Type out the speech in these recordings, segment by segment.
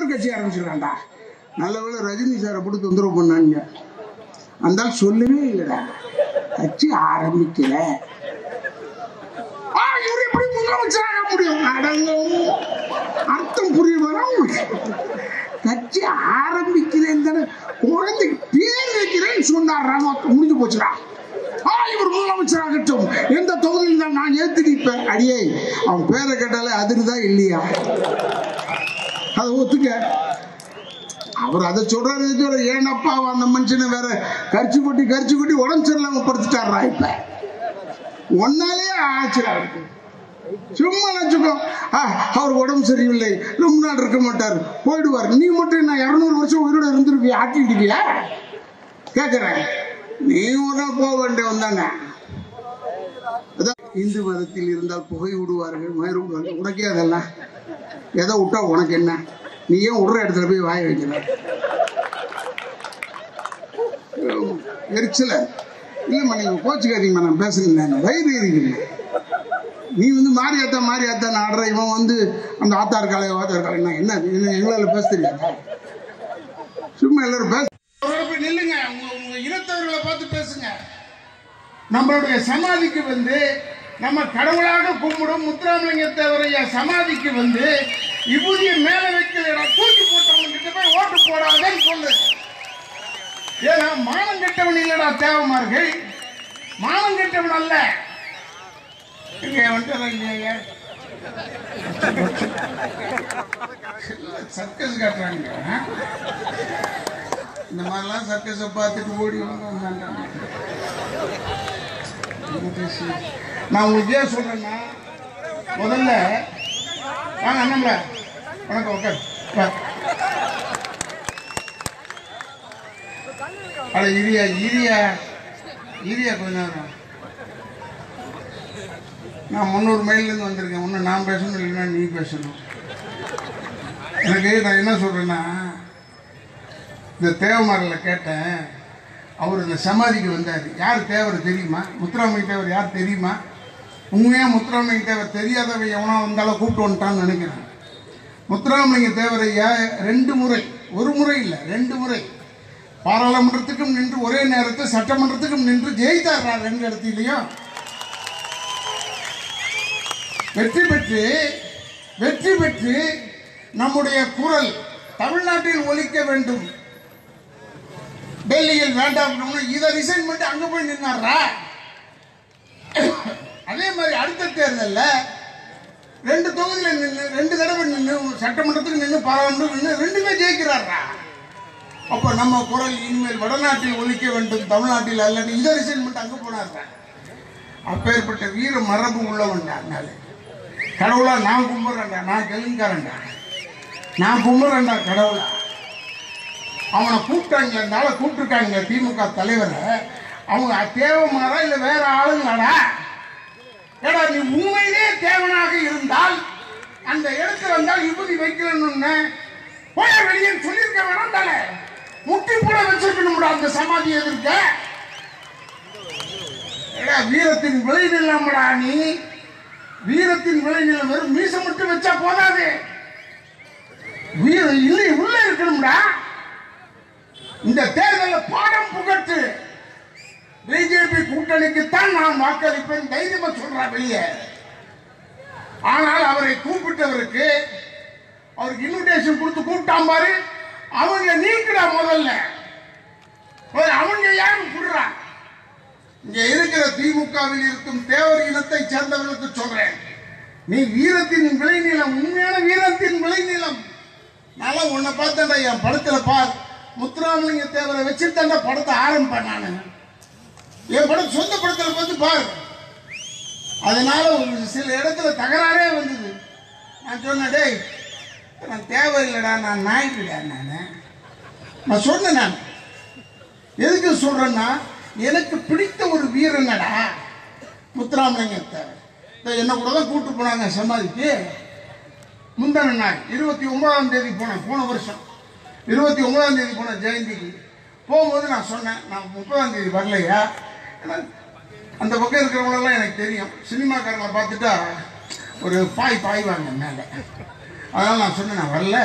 அவர் கட்சி ஆரம்பிச்சிருக்காண்டா நல்ல வேளை ரஜினி சாரை போட்டு தொந்தரவு பண்ணாங்க அந்த ஆள் சொல்லவே இல்லைடா கட்சி ஆரம்பிக்கல ஆ, இவர் எப்படி முதலமைச்சராக முடியும் அடங்கும் அர்த்தம் புரியுமா கட்சி ஆரம்பிக்கிறேன் தானே குழந்தைக்கு பேர் வைக்கிறேன்னு சொன்னார் முடிஞ்சு போச்சுடா ஆ இவர் முதலமைச்சராகட்டும் எந்த தொகுதியில் தான் நான் ஏத்து நிற்பேன் அடியே அவன் பேரை கேட்டாலே அதிர்தா இல்லையா அதை ஒத்துக்க அவர் அதை சொல்றாரு இது சொல்றாரு. ஏனப்பா அவன் அந்த மனுஷனை வேற கரிச்சு கொட்டி கரிச்சு கொட்டி உடம்பு சரியில்லாம படுத்துட்டாரா இப்ப ஒன்னாலே ஆச்சுடா அவருக்கு சும்மா நினைச்சுக்கோ ஆ, அவர் உடம்பு சரியில்லை ரொம்ப நாள் இருக்க மாட்டார் போயிடுவார் நீ மட்டும் நான் இருநூறு வருஷம் உயிரோட இருந்திருப்பியா ஆட்டிடுவியா கேட்கிறேன் நீ ஒரு நாள் போக வேண்டியவன் தானே அதான் இந்து மதத்தில் இருந்தால் புகை விடுவார்கள் மயிர் விடுவார்கள் உனக்கே அதெல்லாம் எதை விட்டா உனக்கு என்ன நீ ஏன் விடுற இடத்துல போய் வாய வைக்கிற எரிச்சல இல்லைம்மா நீங்கள் கோச்சுக்காதீங்கம்மா நான் பேசுறேன் நான் வயிறு எரிக்கிறேன் நீ வந்து மாரியாத்தா மாரியாத்தா ஆடுற இவன் வந்து அந்த ஆத்தார் காலை ஆத்தார் காலை என்ன என்ன இது எங்களால் பேச தெரியாதா சும்மா எல்லாரும் பேச அவரோட போய் நில்லுங்க உங்க உங்க இனத்தவர்களை பார்த்து பேசுங்க நம்மளுடைய சமாதிக்கு வந்து நம்ம கடவுளாக கும்பிடும் முத்துராமலிங்க தேவரையா சமாதிக்கு வந்து விபூதியை மேல வைக்கலடா தூக்கி போட்டவங்க கிட்ட போய் ஓட்டு போடாதேன்னு சொல்லு ஏன்னா மானம் கெட்டவன் இல்லடா தேவமார்கள் மானம் கெட்டவன் அல்ல இங்க வந்துட்டு சர்க்கஸ் காட்டுறாங்க ஆ? இந்த மாதிரிலாம் சர்க்கஸை பார்த்துட்டு ஓடி வந்தாங்க நான் உங்களுக்கு ஏன் சொல்றேன்னா முதல்ல வாங்க அண்ணம்ல வணக்கம் உட்கார் வா. அட இரியா இரியா இரியா கொஞ்ச நேரம் நான் முந்நூறு மைல்லேருந்து வந்திருக்கேன் ஒன்று நான் பேசணும் இல்லைன்னா நீ பேசணும் எனக்கு நான் என்ன சொல்கிறேன்னா இந்த தேவமாரில் கேட்டேன் அவர் இந்த சமாதிக்கு வந்தார் யார் தேவர் தெரியுமா முத்துராமலிங்க தேவர் யார் தெரியுமா உண்மையாக முத்துராமலிங்க தேவர் தெரியாதவன் எவனா வந்தாலும் கூப்பிட்டு வந்துட்டான்னு நினைக்கிறேன் முத்துராமலிங்க தேவரையா ரெண்டு முறை ஒரு முறை இல்லை ரெண்டு முறை பாராளுமன்றத்துக்கும் நின்று ஒரே நேரத்தில் சட்டமன்றத்துக்கும் நின்று ஜெயித்தாரா ரெண்டு இடத்துலையும் வெற்றி பெற்று வெற்றி பெற்று நம்முடைய குரல் தமிழ்நாட்டில் ஒலிக்க வேண்டும் டெல்லியில் வேண்டாம் இதை ரிசைன் பண்ணிட்டு அங்க போய் நின்னாரா அதே மாதிரி அடுத்த தேர்தல்ல ரெண்டு தொகுதியில நின்று ரெண்டு தடவை நின்று சட்டமன்றத்துக்கு நின்று பாராளுமன்றம் நின்று ரெண்டுமே ஜெயிக்கிறாரா அப்ப நம்ம குரல் இனிமேல் வடநாட்டில் ஒலிக்க வேண்டும் தமிழ்நாட்டில் அல்லன்னு இதை ரிசைன் பண்ணிட்டு அங்க போனாரா அப்பேற்பட்ட வீர மரபு உள்ளவன்டா அதனால கடவுளா நான் கும்பிட்றேன்டா நான் தெலுங்காரன்டா நான் கும்பிட்றேன்டா கடவுளா அவனை கூப்பிட்டாங்க இருந்தால கூப்பிட்டுருக்காங்க திமுக தலைவரை அவங்க தேவமாரா இல்லை வேற ஆளுங்களாடா ஏடா நீ உண்மையிலே தேவனாக இருந்தால் அந்த இடத்துல இருந்தால் விபூதி வைக்கணும்னு போய வெளியே சொல்லியிருக்க வேணாம் முட்டி கூட வச்சிருக்கணும்டா அந்த சமாதி எதிர்க்க ஏடா வீரத்தின் விளைநிலம்டா நீ வீரத்தின் விளைநிலம் வெறும் மீசை மட்டும் வச்சா போதாது வீர இல்லை உள்ள இருக்கணும்டா இந்த தேர்தலில் பாடம் புகட்டு பிஜேபி கூட்டணிக்குத்தான் நான் வாக்களிப்பேன் தைரியமா சொல்றா வெளியே ஆனால் அவரை கூப்பிட்டவருக்கு அவருக்கு இன்விடேஷன் கொடுத்து கூப்பிட்டான் பாரு அவங்க நீக்குடா முதல்ல முதல்ல அவங்க யாரும் குடுறா இங்க இருக்கிற திமுகவில் இருக்கும் தேவர் இனத்தை சேர்ந்தவர்களுக்கு சொல்றேன் நீ வீரத்தின் விளைநிலம் உண்மையான வீரத்தின் விளைநிலம் நல்லா உன்னை பார்த்தேன்டா என் படத்துல பார் முத்துராமலிங்க தேவரை வச்சுட்டு அந்த படத்தை ஆரம்பிப்பேன் நான் என் படம் சொந்த படத்துல பார்த்து பாரு அதனால ஒரு சில இடத்துல தகராறே வந்தது நான் சொன்னேன் டேய் நான் தேவையில்லைடா நான் நாய்க்குடா நான் நான் சொன்னேன் நான் எதுக்கு சொல்றேன்னா எனக்கு பிடித்த ஒரு வீரனடா முத்துராமலிங்க தேவர் இதோ என்ன கூட தான் கூட்டு போனாங்க சமாதிக்கு முந்தான நாள் இருபத்தி ஒன்பதாம் தேதி போனேன் போன வருஷம் இருபத்தி ஒன்பதாம் தேதி போன ஜெயந்திக்கு போகும்போது நான் சொன்னேன் நான் முப்பதாம் தேதி வரலையா ஏன்னா, அந்த பக்கம் இருக்கிறவங்களெல்லாம் எனக்கு தெரியும் சினிமாக்காரங்களை பார்த்துட்டா ஒரு பாய் பாய்வாங்க மேலே அதனால் நான் சொன்னேன் நான் வரல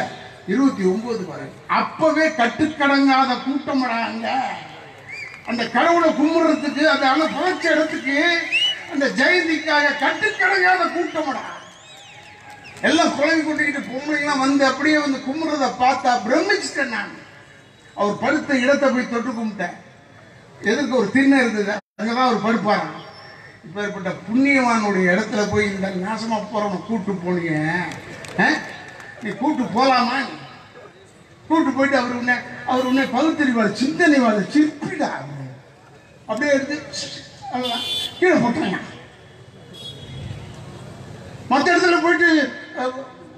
இருபத்தி ஒன்பது வரை அப்பவே கட்டுக்கடங்காத கூட்டமடாங்க அந்த கடவுளை கும்பிடுறதுக்கு அந்த அணை புதைச்ச இடத்துக்கு அந்த ஜெயந்திக்காக கட்டுக்கடங்காத கூட்டமடா எல்லாம் குழம்பு கொண்டுக்கிட்டு பொம்பளைங்களாம் வந்து அப்படியே வந்து கும்பிடுறத பார்த்தா பிரமிச்சிட்டேன் நான் அவர் படுத்த இடத்தை போய் தொட்டு கும்பிட்டேன் எதுக்கு ஒரு திண்ணை இருந்தது அங்கதான் அவர் படுப்பாராம் இப்பேற்பட்ட புண்ணியவானுடைய இடத்துல போய் இந்த நாசமா போறவனை கூட்டு போனீங்க ஆ? நீ கூட்டு போலாமா நீ? கூட்டு போயிட்டு அவர் உன்னை அவர் உன்னை பகுத்தறிவாள் சிந்தனைவாள் சிற்பிடா அவரு. அப்படியே எடுத்து அவ்வளவுதான். கீழே போட்டாங்க மற்ற இடத்துல போயிட்டு அஹ்,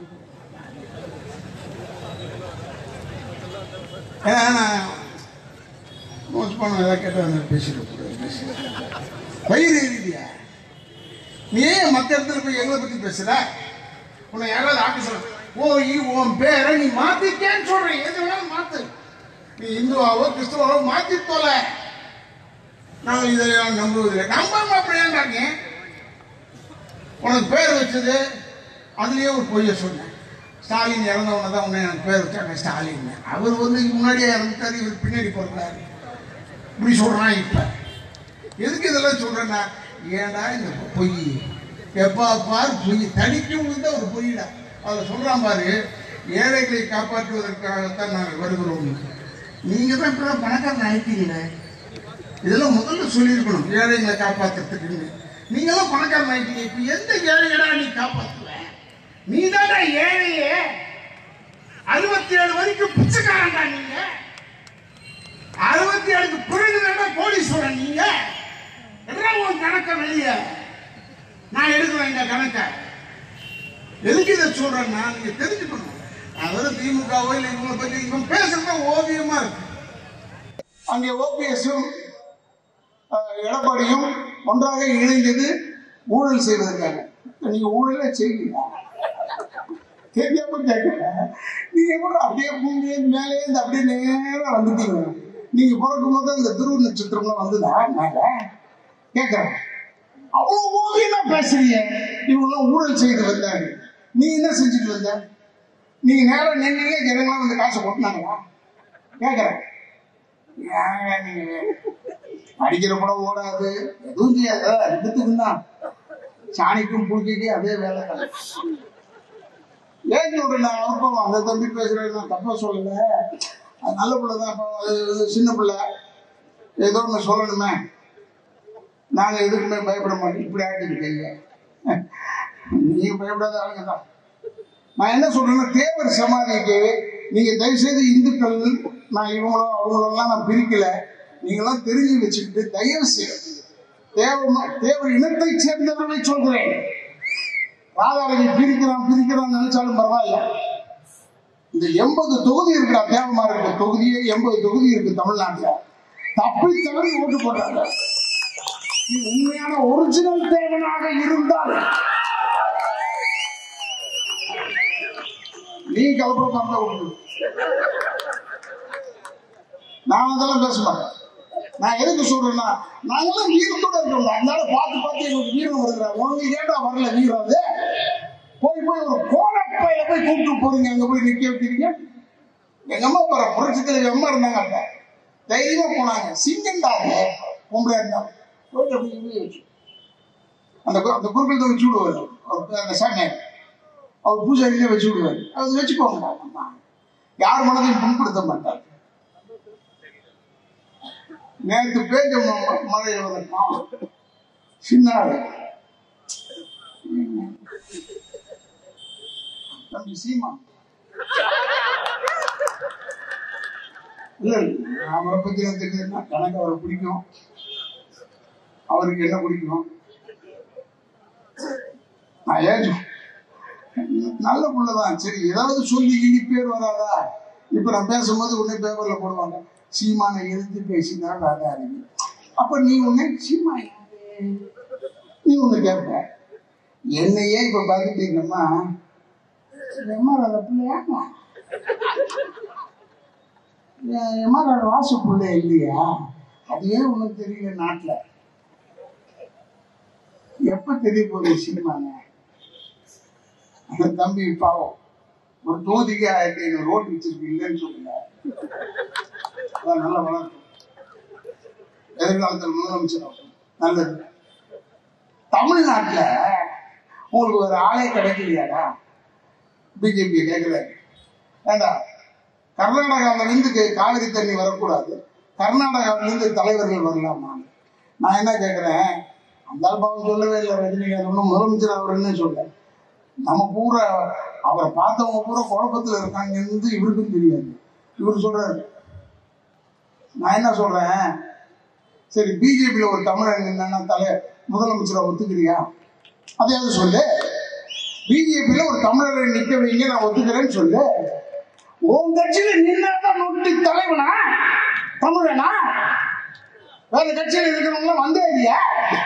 ஏன்னா நான் மோசமான ஏதாவது கேட்டால் பேசிட்டு பேசிட்டு வயிறு எரியுதியா நீ ஏன் மற்ற இடத்துல போய் எங்களை பத்தி பேசுற உன்னை யாராவது ஆஃபீஸர் போய் உன் பேரை நீ மாத்திக்கேன்னு சொல்றேன் எது வேணாலும் மாத்து நீ இந்துவாவோ கிறிஸ்துவாவோ மாத்தி தொலை நாங்கள் இதை நம்புவதில்லை நம்பாம அப்படியாண்டாங்க உனக்கு பேர் வச்சது அதுலயே ஒரு பொய்ய சொன்னேன் ஸ்டாலின் இறந்தவன தான் உன்னை எனக்கு பேர் வச்சாங்க ஸ்டாலின் அவர் வந்து முன்னாடியே இறந்துட்டாரு இவர் பின்னாடி பிறந்தாரு இப்படி சொல்றான் இப்ப எதுக்கு இதெல்லாம் சொல்றேன்னா ஏன்டா இந்த பொய் எப்பா பார் பொய் தடிக்கும் விழுந்த ஒரு பொய்டா அதில் சொல்றான் பாரு ஏழைகளை காப்பாற்றுவதற்காகத்தான் நாங்கள் வருகிறோம் நீங்க தான் இப்பதான் பணக்காரன் ஆயிட்டீங்களே இதெல்லாம் முதல்ல சொல்லியிருக்கணும் ஏழைகளை காப்பாத்துறதுக்குன்னு நீங்களும் பணக்காரன் ஆயிட்டீங்க இப்ப எந்த ஏழைகளா நீ காப்பாத்துவ நீ தானே ஏழையே அறுபத்தி ஏழு வரைக்கும் பிச்சைக்காரன்டா நீங்க அறுபத்தி ஏழுக்கு பிறகு தானே கோடீஸ்வரன் நீங்க எல்லாம் உன் கணக்க வெளிய நான் எடுக்கிறேன் இந்த கணக்கை எதுக்கு இதை சொல்றேன்னா நீங்க தெரிஞ்சுக்கணும் அவர் திமுகவோ இல்லை இவங்களை பத்தி இவன் பேசுறது ஓவியமா இருக்கு அங்கே ஓபிஎஸும் எடப்பாடியும் ஒன்றாக இணைந்தது ஊழல் செய்வதற்காக நீங்க ஊழலே செய்யல தெரியாம கேட்கல நீங்க கூட அப்படியே பூமியே மேலே இருந்து அப்படியே நேரா வந்துட்டீங்க நீங்க பிறக்கும் போது இந்த துருவ நட்சத்திரம்லாம் வந்ததா மேல கேட்கறேன் அவ்வளவு ஓவியமா பேசுறீங்க இவங்கெல்லாம் ஊழல் செய்து வந்தாங்க நீ என்ன செஞ்சுட்டு வந்த நீங்க நேரம் நின்னீங்க ஜனங்களாம் வந்து காசை கொட்டினாங்களா கேட்கறேன் ஏங்க நீங்க படிக்கிற படம் ஓடாது எதுவும் செய்யாது ரெண்டுத்துக்கும் தான் சாணிக்கும் புழுக்கைக்கும் அதே வேலை தான் ஏன் சொல்றேன் அவருக்கும் அந்த தம்பி பேசுறேன் நான் தப்பா சொல்லல அது நல்ல பிள்ளை தான் அப்போ அது சின்ன பிள்ளை ஏதோ ஒன்று சொல்லணுமே நாங்கள் எதுக்குமே பயப்பட மாட்டோம் இப்படி ஆட்டுக்கிட்டீங்க நீங்க பயப்படாத ஆளுங்க தான் நான் என்ன சொல்றேன்னா தேவர் சமாதிக்கு நீங்க தயவு செய்து இந்துக்கள் நான் இவங்களோ அவங்களெல்லாம் நான் பிரிக்கல நீங்களாம் தெரிஞ்சு வச்சுக்கிட்டு தயவு செய்து தேவ தேவர் இனத்தை சேர்ந்தவர்களை சொல்கிறேன் ராதாவை பிரிக்கிறான் பிரிக்கிறான் நினைச்சாலும் பரவாயில்ல இந்த எண்பது தொகுதி இருக்கிற தேவமா இருக்க தொகுதியே எண்பது தொகுதி இருக்கு தமிழ்நாட்டுல தப்பி தவறி ஓட்டு போட்டாங்க நீ உண்மையான ஒரிஜினல் தேவனாக இருந்தால் நீ கலப்புற பார்த்தா உண்டு நான் அதெல்லாம் பேச மாட்டேன் நான் எதுக்கு சொல்றேன்னா நாங்கெல்லாம் வீரத்தோட இருக்கோம் அதனால பார்த்து பார்த்து எங்களுக்கு வீரம் வருகிறாங்க உனக்கு ஏன்டா வரல வீரம் அது போய் போய் ஒரு கோணப்பையில போய் கூப்பிட்டு போறீங்க அங்க போய் நிக்க வைக்கிறீங்க எங்க அம்மா போற புரட்சத்துல எங்க அம்மா இருந்தாங்க அப்ப தைரியமா போனாங்க சிங்கண்டா அது பொம்பளை இருந்தாங்க போயிட்டு அப்படி இப்படி வச்சு அந்த கு- அந்த குறுக்கள் தான் வச்சு விடுவாரு அவர் அந்த சாமியார் அவர் பூஜாரியிலே வச்சு விடுவாரு அது வச்சுக்கோங்க அம்மா. யார் மனதையும் புண்படுத்த மாட்டார் நேற்று பேஞ்ச ம- மழை எவ்வளவு சின்ன ஆளு. தம்பி சீமா இல்ல இல்ல, அவரை பத்தி எனக்கு தெரியுதுன்னா கணக்கு அவரை பிடிக்கும் அவருக்கு என்ன பிடிக்கும் நான் ஏன் சொ- நல்ல புள்ளதான் சரி ஏதாவது சொல்லி இனி பேர் வராதா இப்ப நான் பேசும்போது உடனே பேப்பர்ல போடுவாங்க சீமானை எதிர்த்து பேசினால் ராதா அறிவி அப்ப நீ உன்னை சீமா யாரு? நீ ஒண்ணு கேட்ப என்னையே இப்ப பாத்துட்டீங்கன்னா எம்ஆர் பிள்ளையா எம்ஆர் வாசு பிள்ளை இல்லையா அது ஏன் உனக்கு தெரியல நாட்டுல எப்ப தெரிய போகுது சினிமாங்க அந்த தம்பி பாவம் ஒரு தொகுதிக்கு ஆயிரத்தி ஐநூறு ரோடு வச்சிருக்கீங்கன்னு சொல்லுங்க அதான் நல்லா வளர்க்கும் எதிர்காலத்தில் முதலமைச்சர் ஆகும். நல்லது தமிழ்நாட்டுல உங்களுக்கு ஒரு ஆளே கிடைக்கலையாடா பிஜேபி கேட்கிறாரு ஏண்டா கர்நாடகாவில இருந்து கே- காவிரி தண்ணி வரக்கூடாது கர்நாடகாவில இருந்து தலைவர்கள் வரலாமா நான் என்ன கேட்கிறேன் அந்த அல்பாவும் சொல்லவே இல்லை ரஜினிகாந்த் ஒன்றும் முதலமைச்சர் அவருன்னு சொல்ல நம்ம பூரா அவரை பார்த்தவங்க பூரா குழப்பத்துல இருக்காங்கன்னு இவருக்கும் தெரியாது இவர் சொல்றாரு நான் என்ன சொல்றேன் சரி பிஜேபியில ஒரு தமிழன் என்னன்னா தலை முதலமைச்சரை ஒத்துக்கிறியா அதையாவது சொல்லு பிஜேபியில ஒரு தமிழரை நிக்க வைங்க நான் ஒத்துக்கிறேன்னு சொல்லு உன் கட்சியில நின்னாதான் நொட்டி தலைவனா தமிழனா வேற கட்சியில இருக்கிறவங்க வந்தே இல்லையா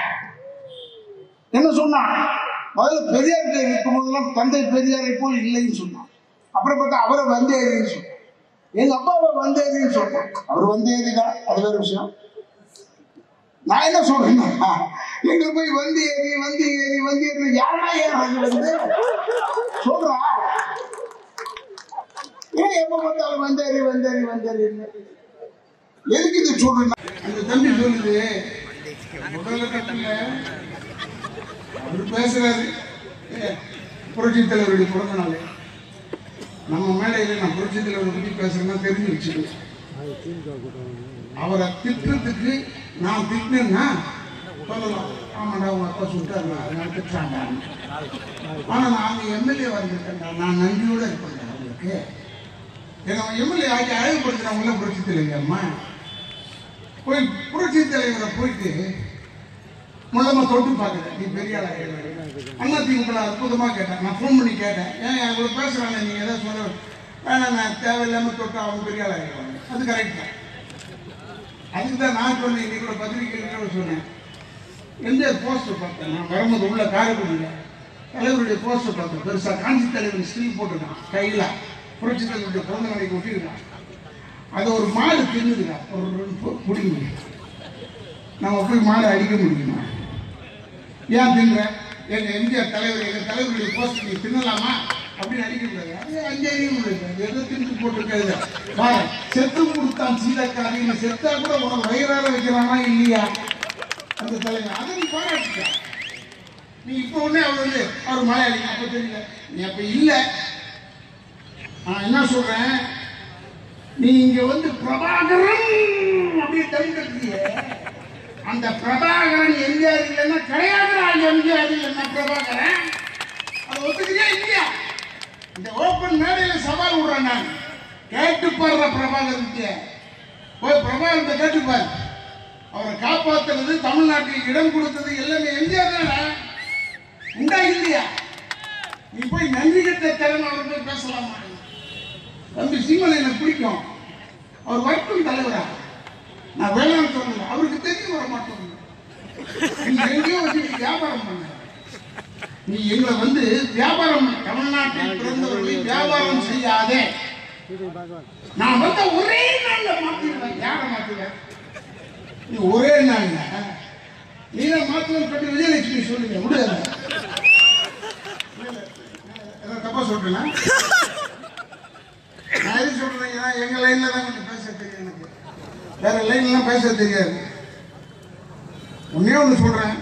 என்ன சொன்னான் முதல்ல பெரியார்கிட்ட இருக்கும் போதெல்லாம் தந்தை பெரியாரை போல் இல்லைன்னு சொன்னான் அப்புறம் பார்த்தா அவரை வந்தேரின்னு சொன்னான் எங்க அப்பாவை வந்தேரின்னு சொன்னான் அவர் வந்தேரி தான் அது வேற விஷயம் நான் என்ன சொல்றேன்னா எங்க போய் வந்து ஏறி வந்து ஏறி வந்து ஏறி யாரா ஏறது வந்து சொல்றா ஏன் எப்ப பார்த்தாலும் வந்தேறி வந்தேறி வந்தேறி எதுக்கு இது சொல்றேன்னா அந்த தம்பி சொல்லுது முதல்ல கட்டல அவர் பேசுறாரு ஏ, புரட்சி தலைவருடைய பிறந்த நாள் நம்ம மேடையில் நான் புரட்சி தலைவரை பத்தி பேசுறேன்னா தெரிஞ்சு வச்சுக்கணும் அவரை திட்டுறதுக்கு நான் திட்டினேன்னா சொல்லலாம் ஆமாடா உங்க அப்பா சுட்டாரு அதனால திட்டுறாங்க ஆனா நான் எம்எல்ஏ வந்திருக்கேன்டா நான் நன்றியோட இருப்பேன்டா அவங்களுக்கு ஏன்னா எம்எல்ஏ ஆகி அழகுபடுத்துறவங்கள புரட்சி தலைவர் அம்மா போய் புரட்சி தலைவரை போயிட்டு முள்ளமா தொட்டு பார்க்கல நீ பெரிய ஆளா அண்ணா திமுக அற்புதமா கேட்டேன் நான் ஃபோன் பண்ணி கேட்டேன் ஏன் இவ்வளவு பேசுறாங்க நீங்க ஏதாவது சொல்ல வேணாம் நான் தேவையில்லாம தொட்டு அவங்க பெரிய ஆளா அது கரெக்ட் தான் அதுக்கு தான் நான் சொன்னேன் இன்னைக்கு கூட பத்திரிகையில் சொன்னேன் எம்ஜிஆர் போஸ்டர் பார்த்தேன் நான் வரும்போது உள்ள காரைக்குடியில் தலைவருடைய போஸ்டர் பார்த்தேன் பெருசா காஞ்சி தலைவர் ஸ்டில் போட்டிருக்கான் கையில் புரட்சி தலைவருடைய பிறந்த நாளைக்கு ஒட்டியிருக்கான் அதை ஒரு மாடு தின்னுதுடா ஒரு பிடிங்க நம்ம போய் மாடை அடிக்க முடியுமா ஏன் தின்ற எங்க எம்ஜிஆர் தலைவர் எங்க தலைவருடைய போஸ்டர் நீ தின்னலாமா அப்படின்னு அடிக்க முடியாது அது அங்கே அறிய முடியாது அது எதோ தின்னு போட்டுருக்காது பாரு செத்து கொடுத்தான் சீதக்காரின்னு செத்தா கூட உனக்கு வயிறார வைக்கிறானா இல்லையா அந்த தலைவர் அதை நீ பாராட்டிக்க நீ இப்போ உடனே அவர் வந்து அவர் மலையாளி அப்ப தெரியல நீ அப்ப இல்ல நான் என்ன சொல்றேன் நீ இங்க வந்து பிரபாகரன் அப்படியே தம் கட்டுறிய அந்த பிரபாகரன் எம்ஜிஆர் இல்லைன்னா கிடையாதுடா எம்ஜிஆர் இல்லைன்னா பிரபாகரன் அதை ஒத்துக்கிறியா இல்லையா இந்த ஓப்பன் மேடையில சவால் விடுறேன் நான் கேட்டு பாடுற பிரபாகரனுக்கு போய் பிரபாகரத்தை கேட்டு பாரு அவரை காப்பாத்துறது தமிழ்நாட்டில் இடம் கொடுத்தது எல்லாமே எம்ஜிஆர் தானே உண்டா இல்லையா நீ போய் நன்றி கட்ட திறமை அவர் போய் பேசலாமா தம்பி சீமன் எனக்கு பிடிக்கும் அவர் வர்க்கம் தலைவரா நான் வேளாண் சொல்லல அவருக்கு தெரிய வர மாட்டோம் நீ எங்கேயோ வச்சு நீ வியாபாரம் பண்ண நீ எங்களை வந்து வியாபாரம் பண்ண. தமிழ்நாட்டில் பிறந்தவர்களை வியாபாரம் செய்யாதே நான் வந்து ஒரே நாள்ல மாத்திடுவேன் யாரை மாத்துவேன் நீ ஒரே நாள்ல நீ தான் மாத்தணும் சொல்லி விஜயலட்சுமி சொல்லுங்க முடியாது ஏதாவது தப்பா சொல்றேன்னா நான் எது சொல்றேன்னா எங்க லைன்ல தான் கொஞ்சம் பேச தெரியும் எனக்கு வேற லைன்லாம் பேச தெரியாது ஒன்னே ஒன்று சொல்றேன்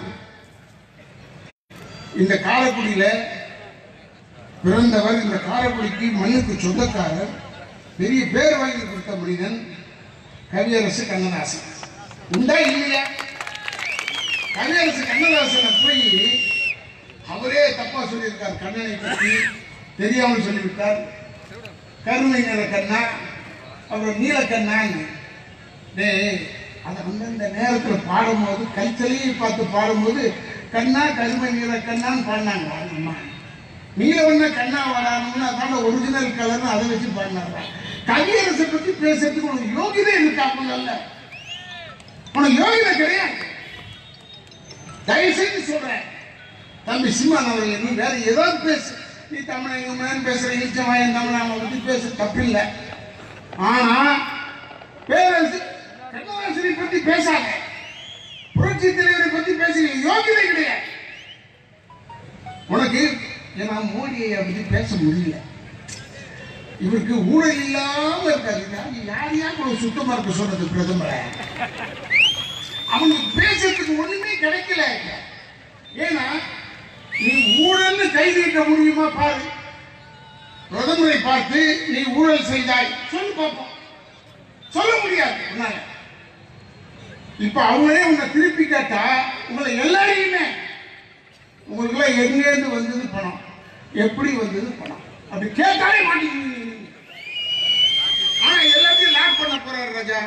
இந்த காரைக்குடியில பிறந்தவர் இந்த காரைக்குடிக்கு மண்ணுக்கு சொந்தக்காரர் பெரிய பேர் வாங்கி கொடுத்த மனிதன் கவியரசு கண்ணதாசன் உண்டா இல்லையா கவியரசு கண்ணதாசனை போய் அவரே தப்பா சொல்லியிருக்கார் கண்ணனை பற்றி தெரியாமல் சொல்லிவிட்டார் கருமை நிற கண்ணா அப்புறம் நீல கண்ணான்னு டேய் அதை அந்தந்த நேரத்தில் பாடும்போது கல்ச்சலையை பார்த்து பாடும்போது கண்ணா கருமை நீல கண்ணான்னு பாடினாங்க அம்மா நீல ஒண்ணு கண்ணா வாடானோம்னு அதான ஒரிஜினல் கலர்னு அதை வச்சு பாடினாங்க கவியரசை பத்தி பேசுறதுக்கு உனக்கு யோகிதை இருக்கா முதல்ல உனக்கு யோகிதை கிடையாது தயவு செய்து சொல்றேன் தம்பி சீமான் அவர்கள் நீ வேற ஏதாவது பேசு நீ தமிழன் இவன் பேசுற இச்சமாயன் தமிழ் அவனை பத்தி பேச தப்பில்லை ஆனா பேரரசு கண்ணதாசனை பத்தி பேசாத புரட்சி தலைவரை பத்தி பேசுற யோகிதை கிடையாது உனக்கு ஏன்னா மோடியை பத்தி பேச முடியல இவருக்கு ஊழல் இல்லாம இருக்காது யார் யார் யார் ஒரு சுத்தமா இருக்க சொன்னது பிரதமரை அவனுக்கு பேசுறதுக்கு ஒண்ணுமே கிடைக்கல ஏன்னா நீ ஊழல்னு கை நீட்ட முடியுமா பாரு பிரதமரை பார்த்து நீ ஊழல் செய்தாய் சொல்லு பார்ப்போம் சொல்ல முடியாது உன்னால இப்ப அவங்களே உன்னை திருப்பி கேட்டா உங்களை எல்லாரையுமே உங்களுக்குலாம் எங்கேருந்து வந்தது பணம் எப்படி வந்தது பணம் அப்படி கேட்டாலே மாட்டேங்குது ஆனா எல்லாத்தையும் லாக் பண்ண போறாரு ராஜா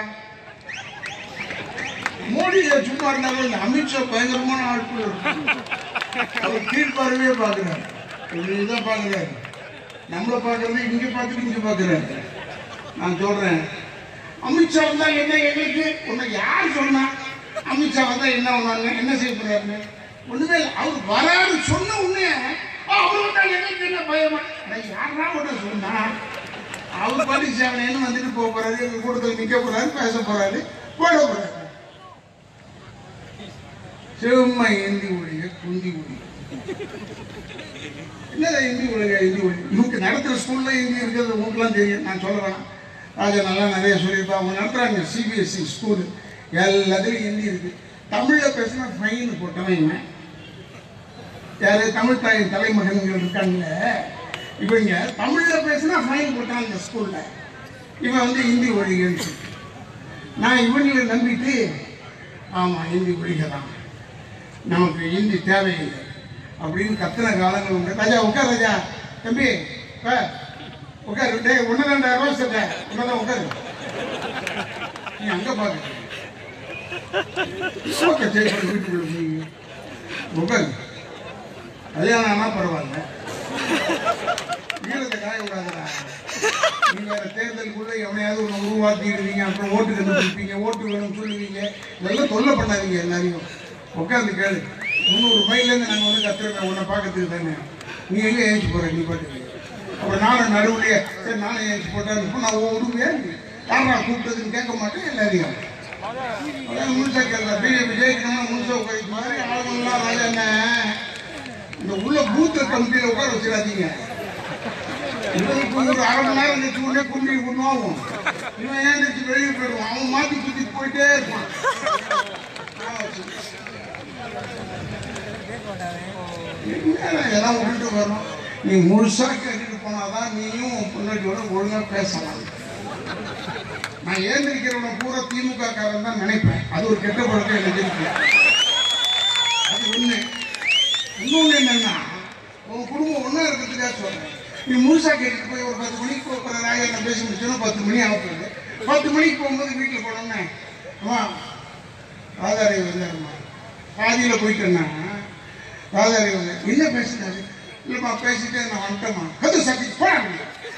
மோடி சும்மா இருந்தாலும் இந்த அமித்ஷா பயங்கரமான ஆட்கள் அவர் கீழ்பார்வையே பார்க்கிறார் இதான் பார்க்கிறாரு நம்மளை பார்க்கறது இங்க பார்த்துட்டு இங்க பார்க்கிறாரு நான் சொல்றேன் அமித்ஷா வந்தா என்ன எங்களுக்கு உன்னை யார் சொன்னா அமித்ஷா வந்தா என்ன பண்ணாங்க என்ன செய்ய போறாருன்னு ஒண்ணுமே இல்லை அவர் வராரு சொன்ன உடனே "ஆ, அவர் வந்தா எங்களுக்கு என்ன பயமா அட, யாரா ஒண்ணு சொன்னா அவர் பாட்டி சேவனேன்னு வந்துட்டு போக போறாரு எங்க கூட்டத்தில் நிக்க போறாரு பேச போறாரு போட போறாரு செம்மை ஏந்தி ஒழிய குந்தி ஒழி என்னடா இந்தி ஒழிய இந்தி ஒழி இவங்க நடத்துற ஸ்கூல்ல இந்தி இருக்கிறது உங்களுக்குலாம் தெரியும் நான் சொல்ல வேணாம் ராஜா நல்லா நிறைய சொல்லியிருப்பா அவங்க நடத்துறாங்க சிபிஎஸ்சி ஸ்கூல் எல்லாத்துலையும் ஹிந்தி இருக்கு தமிழ்ல பேசினா ஃபைன் போட்டவன் இவன் யாரு தமிழ் தாயின் தலைமகன்கள் இருக்காங்கல்ல இவங்க தமிழ்ல பேசினா ஃபைன் போட்டான் இந்த ஸ்கூல்ல இவன் வந்து ஹிந்தி ஒழிகன்னு சொல்லி நான் இவங்களை நம்பிட்டு ஆமா ஹிந்தி ஒழிகதான் நமக்கு ஹிந்தி தேவையில்லை அப்படின்னு கத்துன காலங்கள் உண்டு ராஜா உட்கார் ராஜா தம்பி வா, உட்காரு டேய் ஒன்று ரெண்டாயிரம் ரூபா சொல்ற உன்னதான் உட்காரு நீ அங்க பாக்க ஓகே சரி சரி, வீட்டுக்குள்ள போய் உட்காரு கல்யாணம் ஆனா பரவாயில்ல வீரத்தை காய விடாதடா நீங்க வேற தேர்தலுக்குள்ள எவனையாவது ஒன்று உருவாக்கிடுவீங்க அப்புறம் ஓட்டு கண்டுபிடிப்பீங்க ஓட்டு வேணும்னு சொல்லுவீங்க இதெல்லாம் தொல்லை பண்ணாதீங்க எல்லாரையும் உட்காந்து கேளு முந்நூறு மைல்லேருந்து நாங்கள் வந்து கத்துறோம் உன்னை பார்க்கறதுக்கு தானே நீ எங்கே ஏஞ்சி போற நீ பாட்டுக்கு அப்புறம் நானும் நடுவுலையே சரி நானும் ஏஞ்சி போட்டேன் இப்போ நான் உடுமையா யாரா கூப்பிட்டதுன்னு கேட்க மாட்டேன் எல்லாரையும் அதான் முழுசா கேட்கல பிஜேபி ஜெயிக்கணும்னா முழுசா உட்காந்து மாதிரி ஆளுங்கள்லாம் ராஜா என்ன இந்த உள்ள பூத்த கமிட்டியில உட்கார வச்சிடாதீங்க இவனுக்கு ஒரு அரை மணி நேரம் நிறுத்தி உடனே குண்டி பண்ணுவாகும் இவன் ஏன் நிறுத்தி வெளியே போயிடுவான் அவன் மாத்தி சுத்தி போயிட்டே இருப்பான் என்னடா இதெல்லாம் விட்டுட்டு வரும் நீ முழுசா கேட்டுட்டு போனாதான் நீயும் உன் பொண்டாட்டியோட ஒழுங்கா பேசலாம் நான் ஏந்திரிக்கிறவன பூரா திமுக காரன் தான் நினைப்பேன் அது ஒரு கெட்ட பழக்கம் எனக்கு இருக்கு அது ஒண்ணு இன்னொன்னு என்னன்னா உன் குடும்பம் ஒண்ணா இருக்கிறதுக்காக சொல்றேன் நீ முழுசா கேட்டுட்டு போய் ஒரு பத்து மணிக்கு போகிற ராக நான் பேசி முடிச்சோன்னா பத்து மணி ஆகப்படுது பத்து மணிக்கு போகும்போது வீட்டில் போனோன்னே அம்மா ராதாரி வந்தாருமா பாதியில போயிட்டேன்னா ராதாரி வந்து என்ன பேசினாரு இல்லைம்மா பேசிட்டே நான் வந்துட்டேம்மா கது சக்தி போடாங்க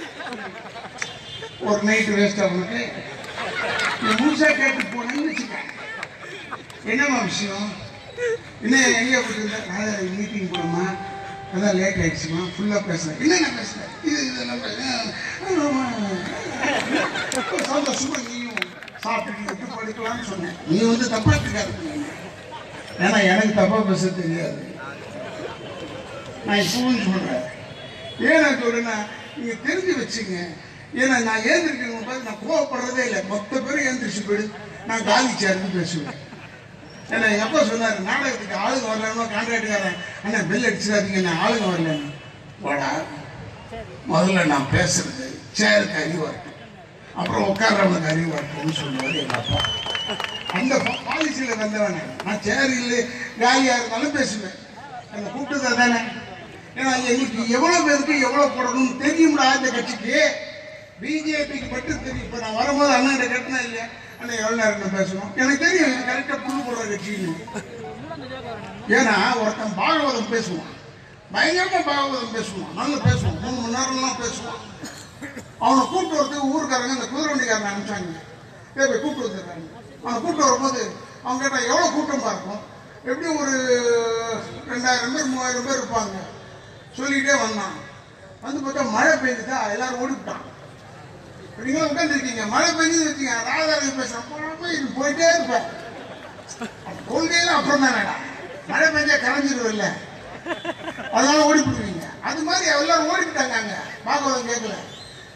ஒரு நைட்டு வேஸ்ட் அவனுக்கு நீ முழுசா கேட்டு போனேன்னு வச்சுக்க என்னம்மா விஷயம் என்ன எங்கே போயிருந்த ராதாரி மீட்டிங் போனோமா அதான் லேட் ஆயிடுச்சுமா ஃபுல்லாக பேசுறேன் என்னென்ன பேசுறேன் இது இதெல்லாம் பேசுறேன். ஆமா. சந்தோஷமா நீயும் சாப்பிட்டுட்டு படுக்கலாம்னு சொன்னேன் நீ வந்து தப்பா எடுத்துக்காது ஏன்னா எனக்கு தப்பா பேச தெரியாது நான் இப்பவும் சொல்றேன் ஏன் நான் சொல்றேன்னா நீங்க தெரிஞ்சு வச்சுங்க ஏன்னா நான் ஏந்திருக்கிறவங்க பார்த்து நான் கோவப்படுறதே இல்லை மொத்த பேரும் ஏந்திரிச்சு போயிடு நான் காலி சேர்ந்து பேசுவேன் ஏன்னா எங்க அப்பா சொன்னாரு நாடகத்துக்கு ஆளுங்க வரலன்னா கான்ட்ராக்டுக்காரன் அண்ணா பெல் அடிச்சிடாதீங்க நான் ஆளுங்க வரலன்னு வாடா முதல்ல நான் பேசுறது சேருக்கு அறிவு வரட்டும் அப்புறம் உட்கார்றவனுக்கு அறிவு வரட்டும்னு சொல்லுவார் எங்க அப்பா அந்த பாலிசியில வந்தவன் நான் சேர் இல்லை காலியா இருந்தாலும் பேசுவேன் அந்த கூப்பிட்டது தானே ஏன்னா எங்களுக்கு எவ்வளவு பேருக்கு எவ்வளவு போடணும்னு தெரியும்டா இந்த கட்சிக்கு பிஜேபிக்கு மட்டும் தெரியும் இப்ப நான் வரும்போது அண்ணன் கட்டினா இல்லையா அண்ணன் எவ்வளவு நேரம் பேசணும் எனக்கு தெரியும் கரெக்டா புல்லு போடுற கட்சின்னு ஏன்னா ஒருத்தன் பாகவதம் பேசுவான் பயங்கரமா பாகவதம் பேசுவான் நல்லா பேசுவான் மூணு மணி நேரம்லாம் பேசுவான் அவனை கூப்பிட்டு வரதுக்கு ஊருக்காரங்க இந்த குதிரை வண்டிக்காரனை அனுப்பிச்சாங்க ஏ போய் கூப்பிட்டு வந்துருக்காங்க அவனை கூப்பிட்டு வரும்போது அவங்க கேட்டா எவ்வளவு கூட்டமா இருக்கும் எப்படியும் ஒரு ரெண்டாயிரம் பேர் மூவாயிரம் பேர் இருப்பாங்க சொல்லிக்கிட்டே வந்தான் வந்து பார்த்தா மழை பெய்ஞ்சுதா எல்லாரும் ஓடிவிட்டான் நீங்களும் உட்காந்துருக்கீங்க மழை பெஞ்சு வச்சுங்க ராதாரவி பேசுறேன் போய் போயிட்டே இருப்பேன் கொள்கையில அப்புறம் தானடா மழை பெஞ்சா கரைஞ்சிருவில்ல அதனால ஓடி போடுவீங்க அது மாதிரி எல்லாரும் ஓடிவிட்டாங்க அங்க பாகவதம் கேட்கல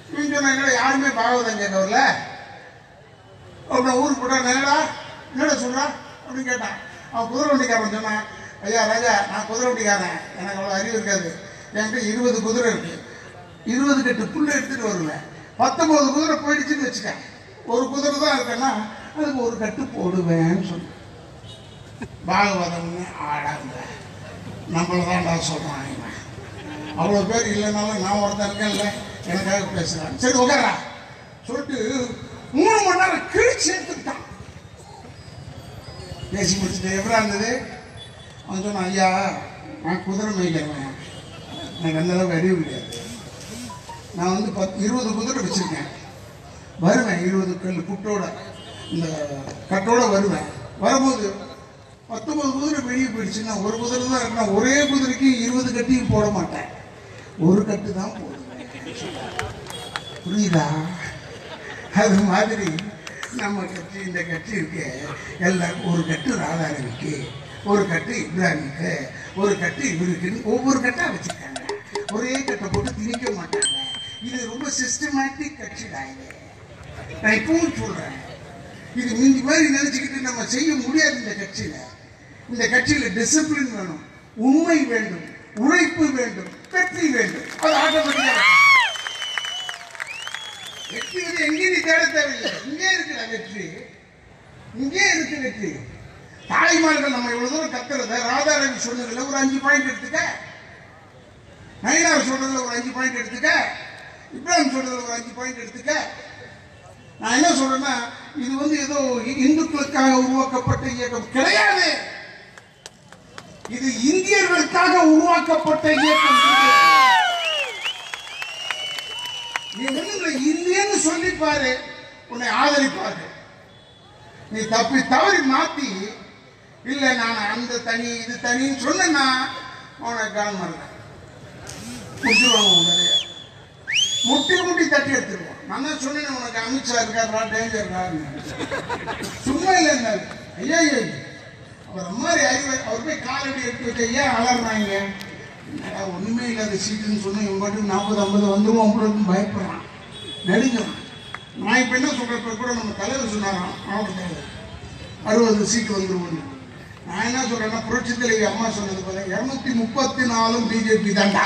இவன் சொன்னா என்னடா யாருமே பாகவதம் கேட்க வரல அப்புறம் ஊருக்கு போட்டா நேரடா என்னடா சொல்றா அப்படின்னு கேட்டான் அவன் குதிரை வண்டிக்காரன் சொன்னான் ஐயா ராஜா நான் குதிரை வண்டிக்காரன் எனக்கு அவ்வளோ அறிவு இருக்காது என்கிட்ட இருபது குதிரை இருக்கு இருபது கட்டு புல்லு எடுத்துட்டு வருவேன் பத்தொன்பது குதிரை போயிடுச்சுன்னு வச்சுக்க ஒரு குதிரை தான் இருக்கேன்னா அதுக்கு ஒரு கட்டு போடுவேன்னு சொன்னேன் பாகவதம்னு ஆடாங்க நம்மள தான்டா சொல்றான் இவன் அவ்வளோ பேர் இல்லைனாலும் நான் ஒருத்தன் இருக்கேன்ல எனக்காக பேசுறான் சரி உட்காரா சொல்லிட்டு மூணு மணி நேரம் கிழிச்சு எடுத்துக்கிட்டான் பேசி முடிச்சுட்டு எப்படா இருந்தது அவன் சொன்னான் ஐயா நான் குதிரை மேய்க்கிறவன் எனக்கு அந்த அளவுக்கு அறிவு கிடையாது நான் வந்து பத்து இருபது குதிரை வச்சிருக்கேன் வருவேன் இருபது கல் குட்டோட இந்த கட்டோட வருவேன் வரும்போது பத்தொன்பது குதிரை வெளியே போயிடுச்சுன்னா ஒரு குதிரை தான் இருக்குன்னா ஒரே குதிரைக்கு இருபது கட்டியும் போட மாட்டேன் ஒரு கட்டு தான் போடுவேன் புரியுதா அது மாதிரி நம்ம கட்சி இந்த கட்சி இருக்கு எல்லாம் ஒரு கட்டு ராதாரவிக்கு ஒரு கட்டு இப்ராஹிமுக்கு ஒரு கட்டு இவருக்குன்னு ஒவ்வொரு கட்டா வச்சிருக்காங்க ஒரே கட்டை போட்டு திணிக்க மாட்டாங்க இது ரொம்ப சிஸ்டமேட்டிக் கட்சிடா இது நான் இப்பவும் சொல்றேன் இது மீதி மாதிரி நினைச்சுக்கிட்டு நம்ம செய்ய முடியாது இந்த கட்சியில இந்த கட்சியில டிசிப்ளின் வேணும் உண்மை வேண்டும் உழைப்பு வேண்டும் வெற்றி வேண்டும் அது ஆட்டோமேட்டிக்கா வெற்றி வந்து எங்கேயும் நீ தேட தேவையில்லை இங்கே இருக்குடா வெற்றி இங்கே இருக்கு வெற்றி தாய்மார்கள் நம்ம இவ்வளவு தூரம் கத்துறத ராதாரவி சொன்னதுல ஒரு அஞ்சு பாயிண்ட் எடுத்துக்க நயினார் சொன்னதுல ஒரு அஞ்சு பாயிண்ட் எடுத்துக்க இப்ராஹிம் சொன்னதுல ஒரு அஞ்சு பாயிண்ட் எடுத்துக்க நான் என்ன சொல்றேன்னா இது வந்து ஏதோ இந்துக்களுக்காக உருவாக்கப்பட்ட இயக்கம் கிடையாது இது இந்தியர்களுக்காக உருவாக்கப்பட்ட இயக்கம் நீ ஒண்ணுமில்லை இல்லைன்னு சொல்லி பாரு உன்னை ஆதரிப்பாரு நீ தப்பி தவறி மாத்தி இல்ல நான் அந்த தனி இது தனின்னு சொன்னா உனக்கு கால் மாறேன் முடிச்சுடுவாங்க உன் வேலையை முட்டி முட்டி தட்டி எடுத்துருவோம் நான் தான் சொன்னேன் உனக்கு அமித்ஷா இருக்காரா டேஞ்சர் சும்மா இல்லைங்க ஐயா ஐயா அவர் மாதிரி அறிவு அவர் போய் காலடி எடுத்து வச்ச ஏன் அலறாங்க என்னடா ஒண்ணுமே இல்லாத சீட்டுன்னு சொன்னா இவன் பாட்டுக்கு நாற்பது ஐம்பது வந்துருவோம் அப்படின்னு பயப்படுறான் நடுங்கிறான் நான் இப்ப என்ன சொல்றப்ப கூட நம்ம தலைவர் சொன்னாராம் மாவட்ட தலைவர் அறுபது சீட்டு வந்துருவோம் நான் என்ன சொல்றேன்னா புரட்சி தலைவி அம்மா சொன்னது போல இருநூத்தி முப்பத்தி நாலும் பிஜேபி தாண்டா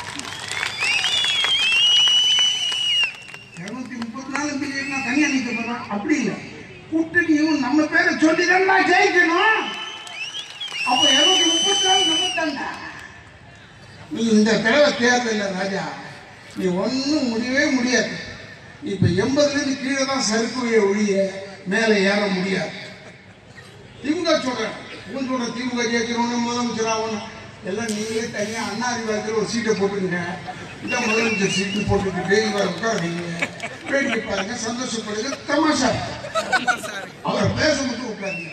இருநூத்தி முப்பத்தி நாலு பிஜேபி நான் தனியா நிக்க போறேன் அப்படி இல்லை கூட்டணியும் நம்ம பேரை சொல்லி தான் ஜெயிக்கணும் அப்ப இருநூத்தி முப்பத்தி நாலு நம்ம தாண்டா நீ இந்த தடவை தேர்தலில் ராஜா நீ ஒன்றும் முடியவே முடியாது இப்ப எண்பதுலேருந்து கீழே தான் சறுக்குவையை ஒழிய மேலே ஏற முடியாது திமுக சொல்றேன் உன் சொல்ற திமுக ஜெயிக்கிறவனு முதலமைச்சர் ஆகணும் எல்லாம் நீங்களே தனியா அண்ணா அறிவாளத்தில் ஒரு சீட்டை போட்டுக்கங்க இந்த முதலமைச்சர் சீட்டு போட்டுக்கிட்டு இவரை உட்காருங்க வேடிக்கை பாருங்க சந்தோஷப்படுங்க தமாஷா அவரை பேச மட்டும் உட்காருங்க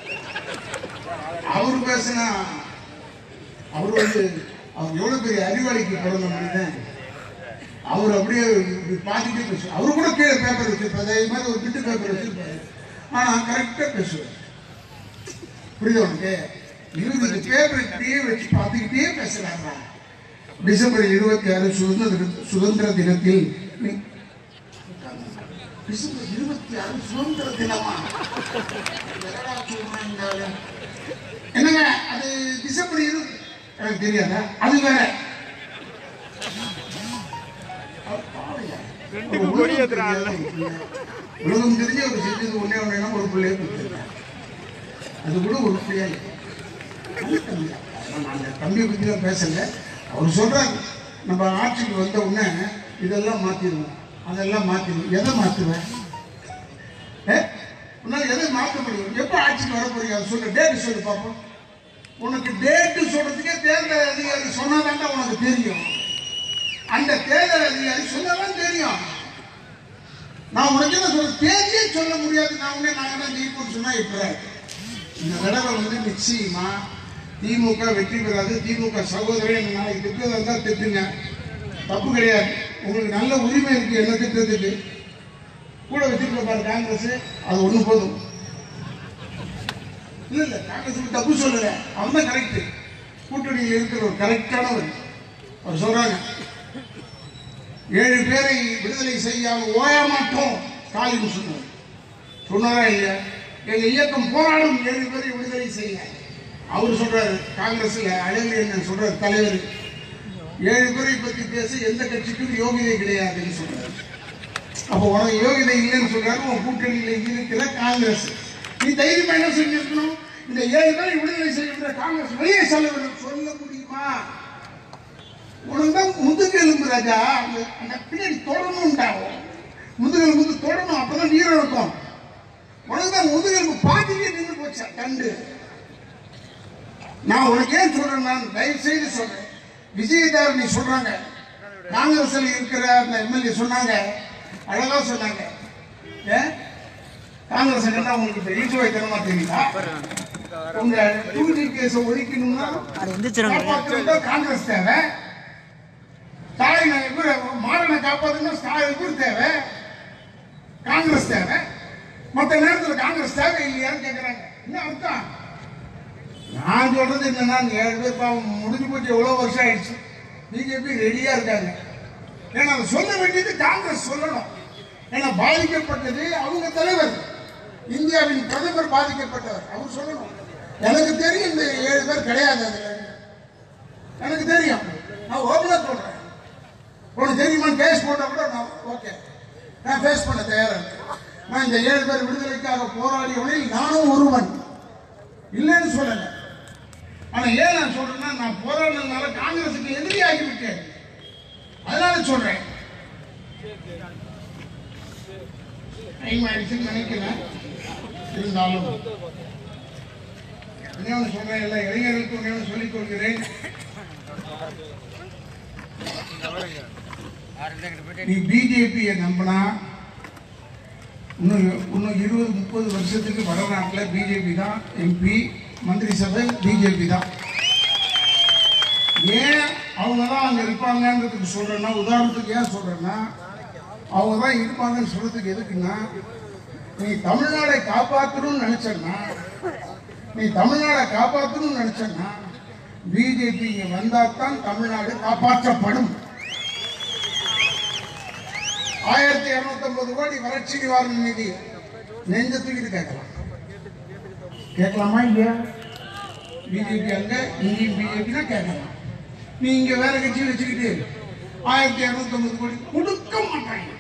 அவர் பேசினா அவர் வந்து அவர் எவ்வளவு பெரிய அறிவாளிக்கு பிறந்த மனிதன் அவர் அப்படியே இப்படி பார்த்துட்டே பேசுவார் அவரு கூட கீழே பேப்பர் வச்சிருப்பாரு அதே மாதிரி ஒரு பிட்டு பேப்பர் வச்சிருப்பாரு ஆனா கரெக்டா பேசுவார் புரியுது உனக்கு இவரு இந்த பேப்பர் இப்படியே வச்சு பார்த்துக்கிட்டே பேசுறாங்க டிசம்பர் இருபத்தி ஆறு சுதந்திர சுதந்திர தினத்தில் நீ- டிசம்பர் இருபத்தி ஆறு சுதந்திர தினமா என்னடா சொல்றான் இந்த ஆளு? என்னங்க அது டிசம்பர் இரு எனக்கு தெரியாதா அது வேற ரெண்டுக்கும் கொடி ஏத்துறான்ல. உலகம் தெரிஞ்ச ஒரு செஞ்சது ஒன்னே ஒண்ணு ஒரு பிள்ளைய கொடுத்துருக்கேன் அது கூட ஒரு பிள்ளையா இல்லை. நல்ல தம்பி. நான் அந்த தம்பியை பத்தி தான் பேசல அவர் சொல்றாரு நம்ம ஆட்சிக்கு வந்த உடனே இதெல்லாம் மாத்திடுவோம் அதெல்லாம் மாத்திடுவோம் எதை மாத்துவேன் ஏ? உன்னால எதை மாத்த முடியும் எப்ப ஆட்சிக்கு வர போறீங்க அதை சொல்லு டேட் சொல்லு பார்ப்போம் உனக்கு டேட்டு சொல்றதுக்கே தேர்தல் அதிகாரி சொன்னாதான் உனக்கு தெரியும் அந்த தேர்தல் அதிகாரி சொன்னாதான் தெரியும் நான் உனக்கு என்ன சொல்ற தேதியே சொல்ல முடியாது நான் உடனே நாங்க தான் ஜெயிப்போம்னு சொன்னா இப்ப இந்த தடவை வந்து நிச்சயமா திமுக வெற்றி பெறாது திமுக சகோதரன் என்ன நாளைக்கு திட்டதா இருந்தா திட்டுங்க தப்பு கிடையாது உங்களுக்கு நல்ல உரிமை இருக்கு என்ன திட்டத்துக்கு கூட வச்சிருக்க பாரு காங்கிரஸ் அது ஒண்ணு போதும் இல்ல இல்ல காங்கிரஸ் தப்பு சொல்லல அவன் தான் கரெக்ட் கூட்டணியில் இருக்கிற ஒரு கரெக்டானவர் அவர் சொல்றாங்க ஏழு பேரை விடுதலை செய்யாமல் ஓய மாட்டோம் ஸ்டாலின் சொன்னார் சொன்னாரா இல்லையா எங்க இயக்கம் போராடும் ஏழு பேரை விடுதலை செய்ய அவர் சொல்றாரு காங்கிரஸ்ல அழகு என்ன சொல்றாரு தலைவர் ஏழு பேரை பத்தி பேச எந்த கட்சிக்கும் யோகிதை கிடையாதுன்னு சொல்றாரு அப்போ உனக்கு யோகிதை இல்லைன்னு சொல்றாரு உன் கூட்டணியில இருக்கிற காங்கிரஸ் நீ தைரியமா என்ன செஞ்சிருக்கணும் இந்த ஏழு பேரை விடுதலை செய்கின்ற காங்கிரஸ் வெளியே செல்ல வேண்டும் சொல்ல முடியுமா உனக்கு தான் முதுகெலும்பு ராஜா அந்த அந்த பின்னாடி தொடரணும்டாவும் முதுகெலும்பு வந்து தொடரணும் அப்பதான் வீரம் இருக்கும் உனக்கு தான் முதுகெலும்பு பாதியிலே நின்று போச்சா கண்டு நான் உனக்கு ஏன் சொல்றேன் நான் தயவு செய்து சொல்றேன் விஜயதாரணி சொல்றாங்க காங்கிரஸ்ல இருக்கிற அந்த எம்எல்ஏ சொன்னாங்க அழகா சொன்னாங்க ஏன் காங்கிரஸ் கண்டா உங்களுக்கு இப்ப ஈசுவாய்த்தனமா தெரியுதா உங்க டூ ஜி கேஸ ஒழிக்கணும்னா அது எந்திரிச்சிருங்க காப்பாத்தணும்னா காங்கிரஸ் தேவை ஸ்டாலின் இவரு மாறனை காப்பாத்தணும் ஸ்டாலின் இவரு தேவை காங்கிரஸ் தேவை மத்த நேரத்துல காங்கிரஸ் தேவை இல்லையான்னு கேக்குறாங்க என்ன அர்த்தம் நான் சொல்றது என்னன்னா இந்த ஏழு பேர் பாவம் முடிஞ்சு போச்சு எவ்வளவு வருஷம் ஆயிடுச்சு பிஜேபி ரெடியா இருக்காங்க ஏன்னா அதை சொல்ல வேண்டியது காங்கிரஸ் சொல்லணும் ஏன்னா பாதிக்கப்பட்டது அவங்க தலைவர் இந்தியாவின் பிரதமர் பாதிக்கப்பட்டவர் அவர் சொல்லணும் எனக்கு தெரியும் இந்த ஏழு பேர் கிடையாது அதுல எனக்கு தெரியும் நான் ஓப்பனா சொல்றேன் உனக்கு தெரியுமா கேஸ் போட்டா கூட நான் ஓகே நான் ஃபேஸ் பண்ண தயாரா இருக்கேன். நான் இந்த ஏழு பேர் விடுதலைக்காக போராடியவனில் நானும் ஒருவன் இல்லைன்னு சொல்லல ஆனா ஏன் நான் சொல்றேன்னா நான் போராடினதுனால காங்கிரசுக்கு எதிரி ஆகிவிட்டேன் அதனால சொல்றேன் டைம் ஆயிடுச்சுன்னு நினைக்கிறேன் இருந்தாலும் இன்னொன்று சொல்றேன் எல்லா இளைஞர்களுக்கும் இன்னொன்று சொல்லிக் கொள்கிறேன் நீ பிஜேபியை நம்பினா இன்னும் இன்னும் இருபது முப்பது வருஷத்துக்கு வடநாட்டில் பிஜேபி தான் எம்பி மந்திரி சபை பிஜேபி தான் ஏன் அவங்க தான் அங்கே இருப்பாங்கன்றதுக்கு சொல்றேன்னா உதாரணத்துக்கு ஏன் சொல்றேன்னா அவங்க தான் இருப்பாங்கன்னு சொல்றதுக்கு எதுக்குன்னா நீ தமிழ்நாடை காப்பாற்றணும்னு நினைச்சேன்னா நீ தமிழ்நாடை காப்பாற்றணும்னு நினைச்சேன்னா பிஜேபி இங்க வந்தா தான் தமிழ்நாடு காப்பாற்றப்படும் ஆயிரத்தி இருநூத்தி ஐம்பது கோடி வறட்சி நிவாரண நிதி நெஞ்ச தூக்கிட்டு கேட்கலாம் கேட்கலாமா இல்லையா பிஜேபி அங்க இங்கேயும் பிஜேபி தான் கேட்கலாம் நீ இங்க வேற கட்சி வச்சுக்கிட்டு ஆயிரத்தி இருநூத்தி ஐம்பது கோடி கொடுக்க மாட்டாங்க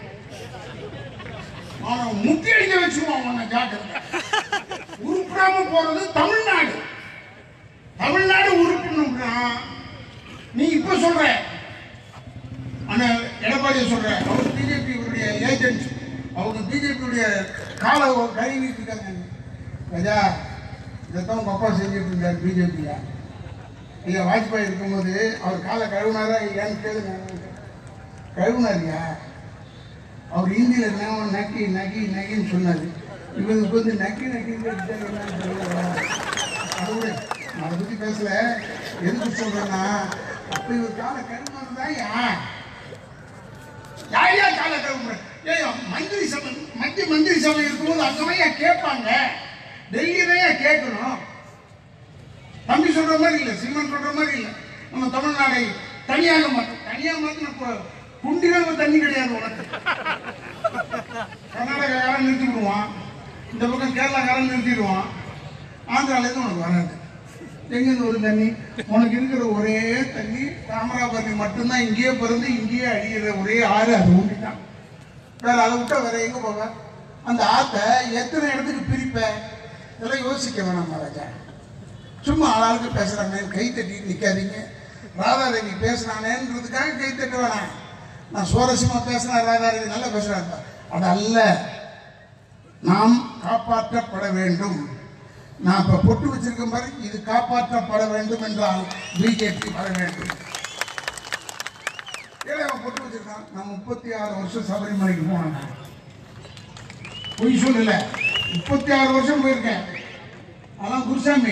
ஆனா முட்டி அடிக்க வச்சுருவான் உன்னை ஜாக்கிரதை உருப்படாம போறது தமிழ்நாடு தமிழ்நாடு உருப்படணும்னா நீ இப்ப சொல்ற ஆனா எடப்பாடியை சொல்ற அவர் பிஜேபி உடைய ஏஜென்ட் அவங்க பிஜேபி உடைய காலை கழுவிட்டு இருக்காங்க ராஜா இதைத்தான் உங்க அப்பா செஞ்சுட்டு இருந்தார் பிஜேபியில ஐயா வாஜ்பாய் இருக்கும்போது அவர் காலை கழுவுனாரா இல்லையான்னு கேளுங்க கழுவுனாரியா அவர் ஹிந்தியில் என்ன நக்கி நக்கி நக்கின்னு சொன்னார் இவனுக்கு வந்து நக்கி நக்கின்னு அது விட நான் அதை பற்றி பேசல எதுக்கு சொல்றேன்னா அப்போ இவர் காலை கழுவுனது தான் யார் யார் யார் காலை கழுவுற ஏய் மந்திரி சபை மத்திய மந்திரி சபை இருக்கும்போது அங்கதான் ஏன் கேட்பாங்க டெல்லி தான் ஏன் கேட்கணும் தம்பி சொல்ற மாதிரி இல்ல சீமன் சொல்ற மாதிரி இல்ல நம்ம தமிழ்நாடை தனியாக மாட்டோம் தனியாக மாத்தின குண்டிகள் தண்ணி கிடையாது உனக்கு கர்நாடகாக்காரன் நிறுத்தி விடுவான் இந்த பக்கம் கேரளாக்காரன் நிறுத்திடுவான் ஆந்திராலேருந்து உனக்கு வராது எங்கேருந்து ஒரு தண்ணி உனக்கு இருக்கிற ஒரே தண்ணி தாமிராபரணி மட்டும்தான் இங்கேயே பிறந்து இங்கேயே அழிகிற ஒரே ஆறு அது ஒன்று தான் வேற அதை விட்டா வேற எங்க போவ அந்த ஆத்தை எத்தனை இடத்துக்கு பிரிப்ப இதெல்லாம் யோசிக்க வேணாம் ராஜா சும்மா ஆளாளுக்கு பேசுறாங்க கை தட்டி நிக்காதீங்க ராதாரவி பேசுறானேன்றதுக்காக கை தட்ட வேணாம் நான் சுவாரஸ்யமா பேசுறேன் ராதாரவி நல்லா பேசுறாங்க அது அல்ல நாம் காப்பாற்றப்பட வேண்டும் நான் இப்ப பொட்டு வச்சிருக்கேன் பாரு இது காப்பாற்றப்பட வேண்டும் என்றால் பிஜேபி வர வேண்டும் ஏன் அவன் பொட்டு வச்சிருக்கான் நான் முப்பத்தி ஆறு வருஷம் சபரிமலைக்கு போனேன் பொய் சொல்லல முப்பத்தி ஆறு வருஷம் போயிருக்கேன் அதான் குருசாமி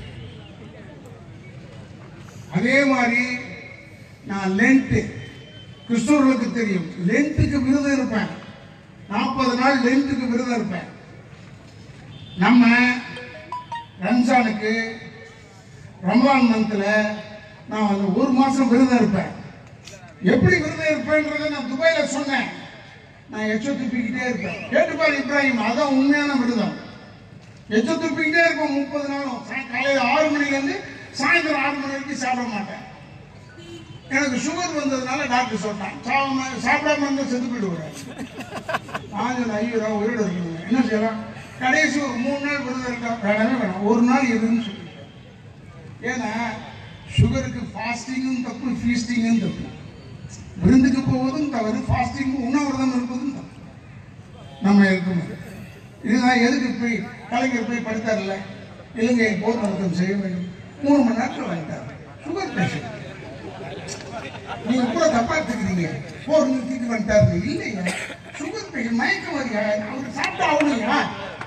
அதே மாதிரி நான் லென்ட் கிறிஸ்தவர்களுக்கு தெரியும் லென்ட்டுக்கு விரதம் இருப்பேன் நாற்பது நாள் லென்ட்டுக்கு விரதம் இருப்பேன் நம்ம ரம்ஜானுக்கு ரமலான் மந்த்ல நான் வந்து ஒரு மாசம் விரதம் இருப்பேன் எப்படி விரதம் இருப்பேன்றதை நான் துபாயில சொன்னேன் நான் எச்சோ துப்பிக்கிட்டே இருப்பேன் கேட்டுப்பாரு இப்ராஹிம் அதான் உண்மையான விரதம் எச்சோ துப்பிக்கிட்டே இருப்பேன் முப்பது நாளும் சாய்- காலையில ஆறு மணிலேருந்து சாயந்தரம் ஆறு மணி வரைக்கும் சாப்பிட மாட்டேன் எனக்கு சுகர் வந்ததுனால டாக்டர் சொன்னான் சாப்பிடாம சாப்பிடாம இருந்தால் செத்து போயிடுவாரு நான் சொன்னேன் ஐயோ நான் உயிரோடு இருக்கணுங்க என்ன செய்யலாம் கடைசி ஒரு மூணு நாள் விரதம் இருக்கா வேணவே வேணாம் ஒரு நாள் இருன்னு சொல்லிட்டேன் ஏன்னா சுகருக்கு ஃபாஸ்டிங்கும் தப்பு ஃபீஸ்டிங்கும் தப்பு விருந்துக்கு போவதும் தவறு ஃபாஸ்டிங் உண்ணாவிரதம் இருப்பதும் தப்பு நம்ம இருக்கும்போது இதுதான் எதுக்கு போய் கலைஞர் போய் படுத்தார்ல இலங்கையை போர் நிறுத்தம் செய்ய வேண்டும் மூணு மணி நேரத்தில் வாங்கிட்டார் சுகர் பேஷண்ட் நீங்க கூட தப்பா எடுத்துக்கிறீங்க போர் நிறுத்திட்டு வந்துட்டாரு இல்லையா சுகர் பேஷண்ட் மயக்கம் வரியா அவருக்கு சாப்பிட்டா ஆகணுங்க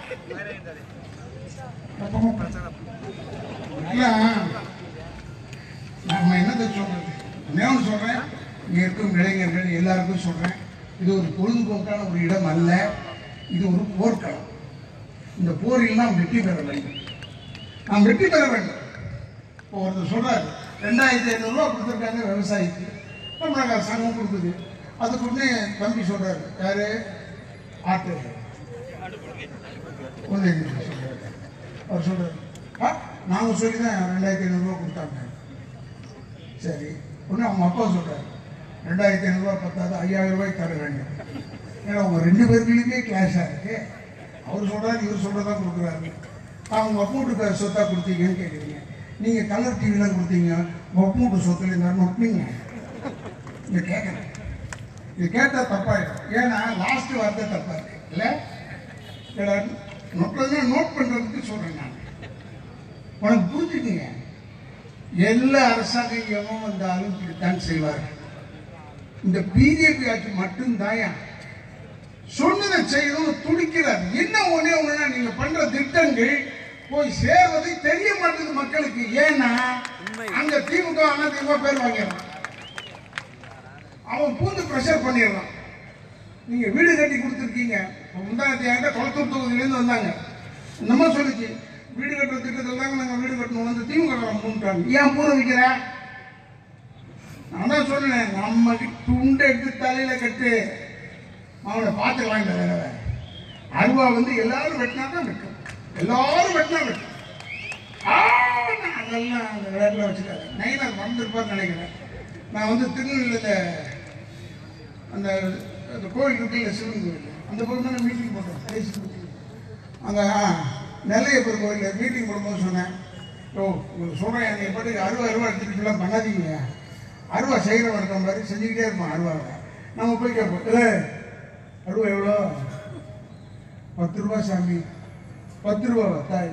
இல்ல நம்ம என்னத்தை சொல்றது நான் சொல்றேன் இங்க இருக்கும் இளைஞர்கள் எல்லாருக்கும் சொல்றேன் இது ஒரு பொழுதுபோக்கான ஒரு இடம் அல்ல இது ஒரு போர்க்களம் இந்த போரில் நாம் வெற்றி பெற வேண்டும் நாம் வெற்றி பெற வேண்டும் இப்போ ஒருத்தர் சொல்றாரு ரெண்டாயிரத்தி ஐநூறு ரூபா கொடுத்துருக்காங்க விவசாயிக்கு தமிழக அரசாங்கம் கொடுக்குது அதுக்கு உடனே தம்பி சொல்றாரு யாரு ஆட்டு உதயநிதி சொல்றாரு அவர் சொல்றாரு ஆ நாங்க சொல்லி தான் ரெண்டாயிரத்தி ஐநூறுரூவா கொடுத்தாங்க சரி உடனே அவங்க அப்பா சொல்றாரு ரெண்டாயிரத்தி ஐநூறுரூவா பத்தாது ஐயாயிரம் ரூபாய்க்கு தர வேண்டும் ஏன்னா அவங்க ரெண்டு பேருக்குள்ளயுமே கிளாஷாக இருக்கு அவர் சொல்றாரு இவர் சொல்றதா கொடுக்குறாரு அவங்க ஒப்பூட்டு சொத்தா கொடுத்தீங்கன்னு கேட்குறீங்க நீங்க கலர் டிவிலாம் கொடுத்தீங்க ஒப்பூட்டு சொத்துல இருந்தாலும் நொட்டிங்க இதை கேட்குறேன் இது கேட்டா தப்பாயிடும் ஏன்னா லாஸ்ட் வார்த்தை தப்பா இருக்கு இல்ல ஏடா, நொட்டதுன்னா நோட் பண்றதுக்கு சொல்றேன் நான் உனக்கு புரிஞ்சுக்குங்க எல்லா அரசாங்கம் எவன் வந்தாலும் இப்படித்தான் செய்வார்கள் இந்த பிஜேபி ஆட்சி மட்டும்தான் சொன்னதை செய்யணும் துடிக்கிறார் என்ன ஒண்ணே ஒண்ணுனா நீங்க பண்ற திட்டங்கள் போய் சேர்வது தெரிய மாட்டேங்குது மக்களுக்கு ஏன்னா அங்க திமுக அண்ணா திமுக பேர் வாங்கிடலாம் அவன் பூந்து ப்ரெஷர் பண்ணிடுறான் நீங்க வீடு கட்டி கொடுத்துருக்கீங்க முந்தாயிரத்தி ஆயிரம் குளத்தூர் தொகுதியிலேருந்து வந்தாங்க நம்ம சொல்லிச்சு வீடு கட்டுற திட்டத்தில் தாங்க நாங்கள் வீடு கட்டணும் வந்து திமுக காரன் பூந்துட்டாங்க ஏன் பூர வைக்கிற நான் தான் சொன்னேன் நம்ம துண்டை எடுத்து தலையில கட்டு அவனை பார்த்துக்கலாம் இந்த வேலை அருவா வந்து எல்லாரும் வெட்டினா தான் வெட்டும் எல்லாரும் வெட்டினா வெட்டும் ஆ, நான் அதெல்லாம் அந்த வேலையில் வச்சுக்காது நைனார் மறந்துருப்பார்னு நினைக்கிறேன் நான் வந்து திருநெல்வேலியில் அந்த அந்த கோயில் இருக்குல்ல சிவன் கோயில் அந்த கோயில் தான் மீட்டிங் போட்டோம் கடைசி meeting. அந்த நெல்லையப்பர் கோயிலில் மீட்டிங் போடும்போது சொன்னேன் ஓ உங்களுக்கு சொல்கிறேன் என்னை பாட்டுக்கு அருவா அருவா எடுத்துக்கிட்டுலாம் பண்ணாதீங்க அருவா செய்கிறவன் இருக்க மாதிரி செஞ்சுக்கிட்டே இருப்பான் அருவாவை நம்ம போய் கேட்போம் இல்லை அருவா எவ்வளோ பத்து ரூபா சாமி பத்து ரூபா தாய்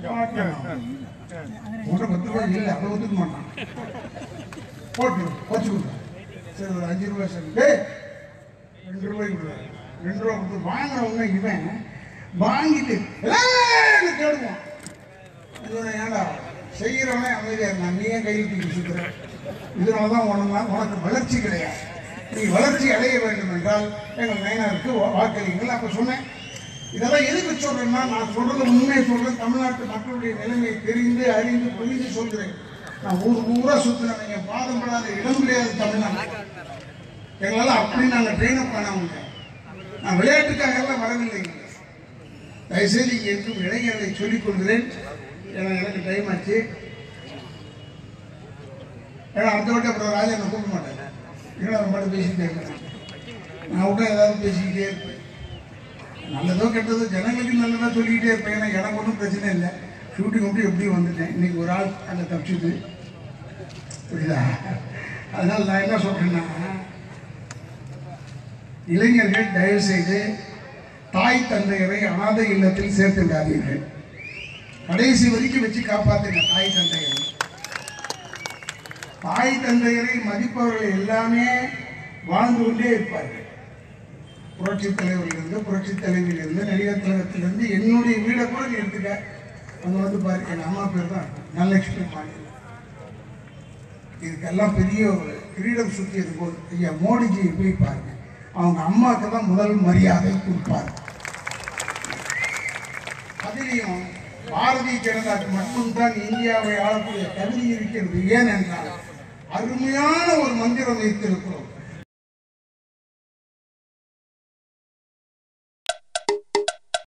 உன்கிட்ட பத்து ரூபாய் இல்லை அதை ஒத்துக்க மாட்டான் போட்டு வச்சு கொடுத்தேன் சரி ஒரு அஞ்சு ரூபாய் சாமி டேய் ரெண்டு ரூபாய் கொடுக்குறாரு ரெண்டு ரூபா கொடுத்து வாங்குறவங்க இவன் வாங்கிட்டு "ஏய்ன்னு தேடுவான் இதோட ஏன்டா செய்கிறவனே அமைதியா இருந்தான் நீ ஏன் கையில் தூக்கி சுத்துற இதனால தான் உனக்கு உனக்கு வளர்ச்சி கிடையாது நீ வளர்ச்சி அடைய வேண்டும் என்றால் எங்கள் நயனாருக்கு வா- வாக்களிங்கள் அப்ப சொன்னேன் இதெல்லாம் எதுக்கு சொல்றேன்னா நான் சொல்றது உண்மையை சொல்றேன் தமிழ்நாட்டு மக்களுடைய நிலைமையை தெரிந்து அறிந்து புரிந்து சொல்கிறேன் நான் ஊர் ஊரா சுத்தினேன் நீங்க பாதம் படாத இடம் கிடையாது தமிழ்நாடு எங்களால அப்படி நாங்க ட்ரெயின் அப் பண்ணவங்க நான் விளையாட்டுக்காக எல்லாம் வரவில்லைங்க தயவுசெய்து இங்கே இருக்கும் இளைஞர்களை சொல்லிக் கொள்கிறேன் ஏன்னா எனக்கு டைம் ஆச்சு ஏன்னா அடுத்த வாட்டி அப்புறம் ராஜா நான் கூப்பிட மாட்டேன் ஏன்னா அவன் மட்டும் பேசிக்கிட்டே இருக்கிறேன் நான் விட்டா ஏதாவது பேசிக்கிட்டே இருப்பேன் நல்லதோ கெட்டதோ ஜனங்களுக்கு நல்லதா சொல்லிக்கிட்டே இருப்பேன் ஏன்னா எனக்கு ஒன்றும் பிரச்சனை இல்லை ஷூட்டிங் மட்டும் எப்படியும் வந்துட்டேன் இன்னைக்கு ஒரு ஆள் அங்கே தப்பிச்சுது புரியுதா அதனால நான் என்ன சொல்றேன்னா இளைஞர்கள் தயவு செய்து தாய் தந்தையரை அனாதை இல்லத்தில் சேர்த்து விடாதீர்கள் கடைசி வரைக்கும் வச்சு காப்பாத்துங்க தாய் தந்தையரை தாய் தந்தையரை மதிப்பவர்கள் எல்லாமே வாழ்ந்து கொண்டே இருப்பார்கள் புரட்சி தலைவரிலிருந்து புரட்சி தலைவியிலிருந்து நடிகர் திலகத்திலிருந்து என்னுடைய வீடை கூட நீ எடுத்துக்க அங்க வந்து பாரு என் அம்மா பேர் தான் தனலட்சுமி மாநிலம் இதுக்கெல்லாம் பெரிய ஒரு கிரீடம் சுற்றியது போல் ஐயா மோடிஜியை போய் பாருங்க அவங்க அம்மாவுக்கு தான் முதல் மரியாதை கொடுப்பார் அதிலையும் பாரதிய ஜனதாக்கு மட்டும்தான் இந்தியாவை ஆளக்கூடிய தகுதி இருக்கிறது ஏனென்றால் அருமையான ஒரு மந்திரம் வைத்திருக்கிறோம்